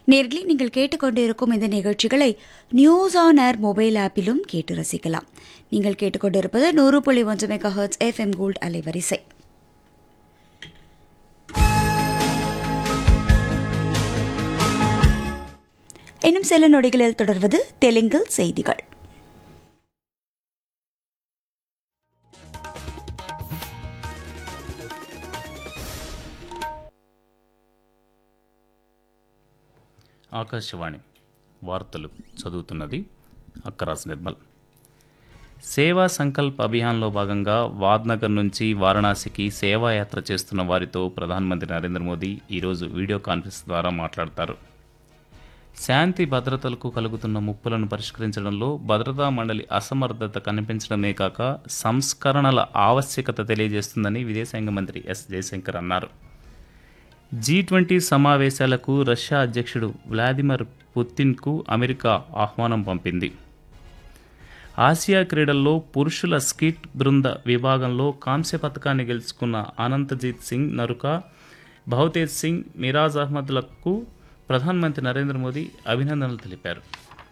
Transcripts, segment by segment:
நேர்களே நீங்கள் கேட்டுக்கொண்டிருக்கும் இந்த நிகழ்ச்சிகளை நியூஸ் ஆன் ஏர் மொபைல் ஆப்பிலும் கேட்டு ரசிக்கலாம் நீங்கள் கேட்டுக்கொண்டிருப்பது நூறு புள்ளி ஒன்று மெகா ஹர்ட்ஸ் எஃப்எம் கோல்ட் அலைவரிசை இன்னும் சில நொடிகளில் தொடர்வது தெலுங்கில் செய்திகள் ఆకాశవాణి వార్తలు చదువుతున్నది అక్కరాజ్ నిర్మల్ సేవా సంకల్ప్ అభియాన్లో భాగంగా వాద్నగర్ నుంచి వారణాసికి సేవాయాత్ర చేస్తున్న వారితో ప్రధానమంత్రి నరేంద్ర మోదీ ఈరోజు వీడియో కాన్ఫరెన్స్ ద్వారా మాట్లాడతారు శాంతి భద్రతలకు కలుగుతున్న ముప్పులను పరిష్కరించడంలో భద్రతా మండలి అసమర్థత కనిపించడమే కాక సంస్కరణల ఆవశ్యకత తెలియజేస్తుందని విదేశాంగ మంత్రి ఎస్ జయశంకర్ అన్నారు జీ ట్వంటీ సమావేశాలకు రష్యా అధ్యక్షుడు వ్లాదిమిర్ పుతిన్కు అమెరికా ఆహ్వానం పంపింది ఆసియా క్రీడల్లో పురుషుల స్కీట్ బృంద విభాగంలో కాంస్య పథకాన్ని గెలుచుకున్న అనంతజీత్ సింగ్ నరుక భవతేజ్ సింగ్ మిరాజ్ అహ్మద్లకు ప్రధానమంత్రి నరేంద్ర మోదీ అభినందనలు తెలిపారు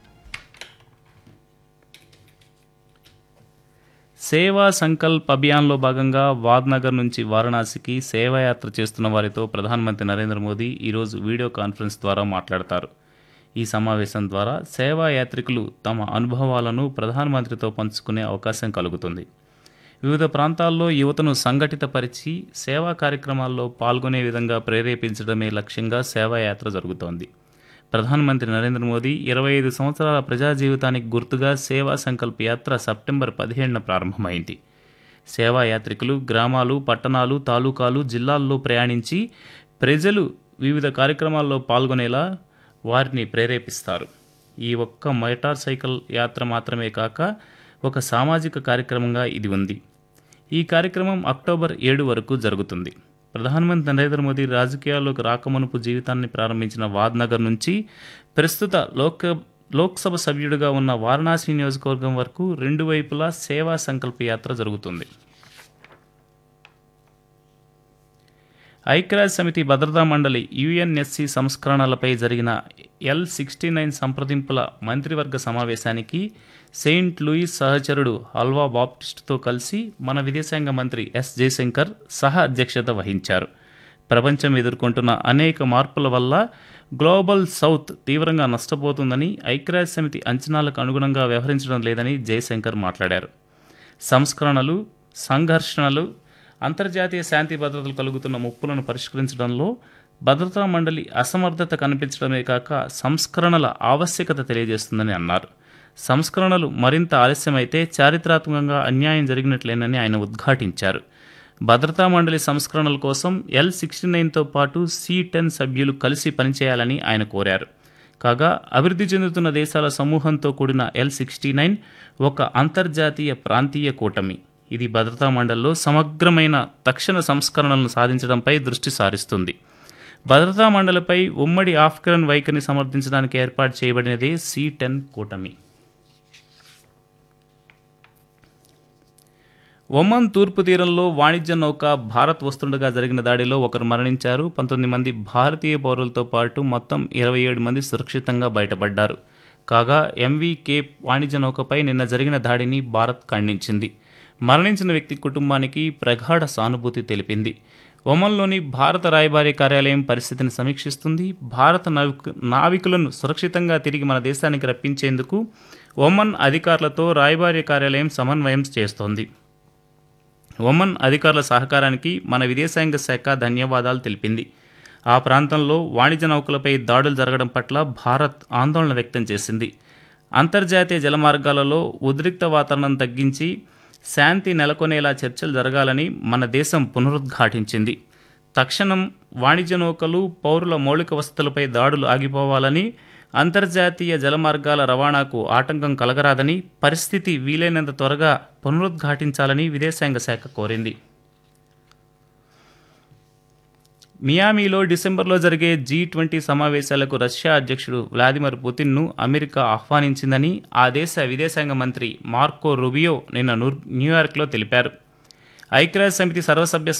సేవా సంకల్ప్ అభియాన్లో భాగంగా వాద్నగర్ నుంచి వారణాసికి సేవాయాత్ర చేస్తున్న వారితో ప్రధానమంత్రి నరేంద్ర మోదీ ఈరోజు వీడియో కాన్ఫరెన్స్ ద్వారా మాట్లాడతారు ఈ సమావేశం ద్వారా సేవా యాత్రికులు తమ అనుభవాలను ప్రధానమంత్రితో పంచుకునే అవకాశం కలుగుతుంది వివిధ ప్రాంతాల్లో యువతను సంఘటితపరిచి సేవా కార్యక్రమాల్లో పాల్గొనే విధంగా ప్రేరేపించడమే లక్ష్యంగా సేవాయాత్ర జరుగుతోంది ప్రధానమంత్రి నరేంద్ర మోదీ ఇరవై ఐదు సంవత్సరాల ప్రజా జీవితానికి గుర్తుగా సేవా సంకల్ప యాత్ర సెప్టెంబర్ పదిహేడున ప్రారంభమైంది సేవా యాత్రికులు గ్రామాలు పట్టణాలు తాలూకాలు జిల్లాల్లో ప్రయాణించి ప్రజలు వివిధ కార్యక్రమాల్లో పాల్గొనేలా వారిని ప్రేరేపిస్తారు ఈ ఒక్క మోటార్ సైకిల్ యాత్ర మాత్రమే కాక ఒక సామాజిక కార్యక్రమంగా ఇది ఉంది ఈ కార్యక్రమం అక్టోబర్ ఏడు వరకు జరుగుతుంది ప్రధానమంత్రి నరేంద్ర మోదీ రాజకీయాల్లోకి రాకమునుపు జీవితాన్ని ప్రారంభించిన వాద్నగర్ నుంచి ప్రస్తుత లోక లోక్సభ సభ్యుడిగా ఉన్న వారణాసి నియోజకవర్గం వరకు రెండు వైపులా సేవా సంకల్ప యాత్ర జరుగుతుంది ఐక్యరాజ్య సమితి భద్రతా మండలి యుఎన్ఎస్సి సంస్కరణలపై జరిగిన ఎల్ సిక్స్టీ నైన్ సంప్రదింపుల మంత్రివర్గ సమావేశానికి సెయింట్ లూయిస్ సహచరుడు హల్వా బాప్టిస్ట్తో కలిసి మన విదేశాంగ మంత్రి ఎస్ జయశంకర్ సహ అధ్యక్షత వహించారు ప్రపంచం ఎదుర్కొంటున్న అనేక మార్పుల వల్ల గ్లోబల్ సౌత్ తీవ్రంగా నష్టపోతుందని ఐక్యరాజ్య సమితి అంచనాలకు అనుగుణంగా వ్యవహరించడం లేదని జయశంకర్ మాట్లాడారు సంస్కరణలు సంఘర్షణలు అంతర్జాతీయ శాంతి భద్రతలు కలుగుతున్న ముప్పులను పరిష్కరించడంలో భద్రతా మండలి అసమర్థత కనిపించడమే కాక సంస్కరణల ఆవశ్యకత తెలియజేస్తుందని అన్నారు సంస్కరణలు మరింత ఆలస్యమైతే చారిత్రాత్మకంగా అన్యాయం జరిగినట్లేనని ఆయన ఉద్ఘాటించారు భద్రతా మండలి సంస్కరణల కోసం ఎల్ సిక్స్టీ నైన్తో పాటు సి టెన్ సభ్యులు కలిసి పనిచేయాలని ఆయన కోరారు కాగా అభివృద్ధి చెందుతున్న దేశాల సమూహంతో కూడిన ఎల్ సిక్స్టీ నైన్ ఒక అంతర్జాతీయ ప్రాంతీయ కూటమి ఇది భద్రతా మండలిలో సమగ్రమైన తక్షణ సంస్కరణలను సాధించడంపై దృష్టి సారిస్తుంది భద్రతా మండలిపై ఉమ్మడి ఆఫ్ఘన్ వైఖరిని సమర్థించడానికి ఏర్పాటు చేయబడినదే సి టెన్ కూటమి ఒమన్ తూర్పు తీరంలో వాణిజ్య నౌక భారత్ వస్తుండగా జరిగిన దాడిలో ఒకరు మరణించారు పంతొమ్మిది మంది భారతీయ పౌరులతో పాటు మొత్తం ఇరవై ఏడు మంది సురక్షితంగా బయటపడ్డారు కాగా ఎంవీ కేప్ వాణిజ్య నౌకపై నిన్న జరిగిన దాడిని భారత్ ఖండించింది మరణించిన వ్యక్తి కుటుంబానికి ప్రగాఢ సానుభూతి తెలిపింది ఒమన్లోని భారత రాయబారి కార్యాలయం పరిస్థితిని సమీక్షిస్తుంది భారత నావిక నావికులను సురక్షితంగా తిరిగి మన దేశానికి రప్పించేందుకు ఒమన్ అధికారులతో రాయబారి కార్యాలయం సమన్వయం చేస్తోంది ఒమన్ అధికారుల సహకారానికి మన విదేశాంగ శాఖ ధన్యవాదాలు తెలిపింది ఆ ప్రాంతంలో వాణిజ్య నౌకలపై దాడులు జరగడం పట్ల భారత్ ఆందోళన వ్యక్తం చేసింది అంతర్జాతీయ జలమార్గాలలో ఉద్రిక్త వాతావరణం తగ్గించి శాంతి నెలకొనేలా చర్చలు జరగాలని మన దేశం పునరుద్ఘాటించింది తక్షణం వాణిజ్య నౌకలు పౌరుల మౌలిక వసతులపై దాడులు ఆగిపోవాలని అంతర్జాతీయ జలమార్గాల రవాణాకు ఆటంకం కలగరాదని పరిస్థితి వీలైనంత త్వరగా పునరుద్ఘాటించాలని విదేశాంగ శాఖ కోరింది మియామీలో డిసెంబర్లో జరిగే జీ ట్వంటీ సమావేశాలకు రష్యా అధ్యక్షుడు వ్లాదిమిర్ పుతిన్ను అమెరికా ఆహ్వానించిందని ఆ దేశ విదేశాంగ మంత్రి మార్కో రుబియో నిన్న న్యూయార్క్లో తెలిపారు ఐక్యరాజ్య సమితి సర్వసభ్య